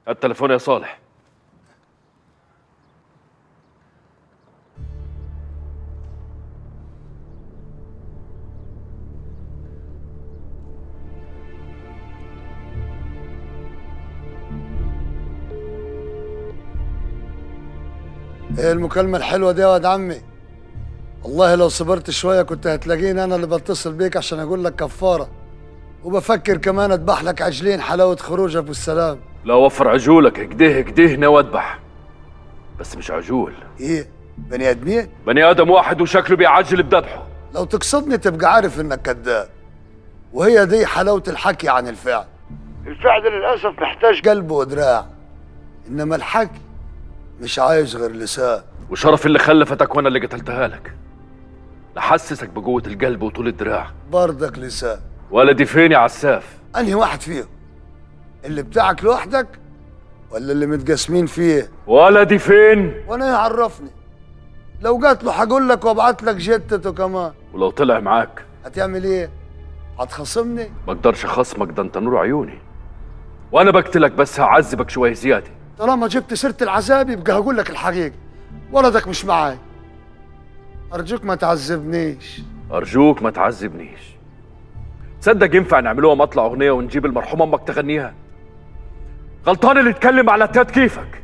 التليفون يا صالح ايه المكالمة الحلوة دي يا واد عمي والله لو صبرت شوية كنت هتلاقيني أنا اللي بتصل بيك عشان أقول لك كفارة وبفكر كمان أذبح لك عجلين حلاوة خروجك والسلام لا وفر عجولك كده كده ناوي اذبح بس مش عجول إيه بني آدمين بني ادم واحد وشكله بيعجل بذبحه لو تقصدني تبقى عارف إنك كذاب وهي دي حلاوة الحكي عن الفعل الفعل للأسف محتاج قلب ودراع إنما الحكي مش عايز غير لسان وشرف اللي خلفتك وانا اللي قتلتها لك لحسسك بقوة القلب وطول الدراع برضك لسان ولدي فين يا عساف أنهي واحد فيهم اللي بتاعك لوحدك ولا اللي متقسمين فيه ولدي فين وانا يعرفني لو جات له هقول لك وابعت لك جتته كمان ولو طلع معاك هتعمل ايه هتخاصمني ما اقدرش اخصمك ده انت نور عيوني وانا بقتلك بس هعذبك شويه زياده طالما جبت سيره العذاب يبقى هقول لك الحقيقه ولدك مش معاي ارجوك ما تعذبنيش ارجوك ما تعذبنيش تصدق ينفع نعملوها مطلع اغنيه ونجيب المرحوم امك تغنيها غلطان اللي يتكلم على تات كيفك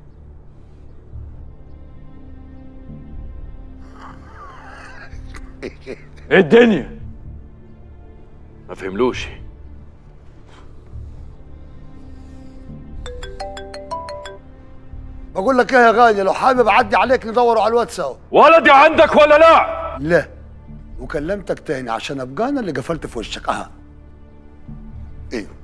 ايه الدنيا ما فهملوش بقول لك ايه يا غالي لو حابب اعدي عليك ندوروا على الواد سوا ولدي عندك ولا لا لا وكلمتك تاني عشان ابقى انا اللي قفلت في وشك اها ايوه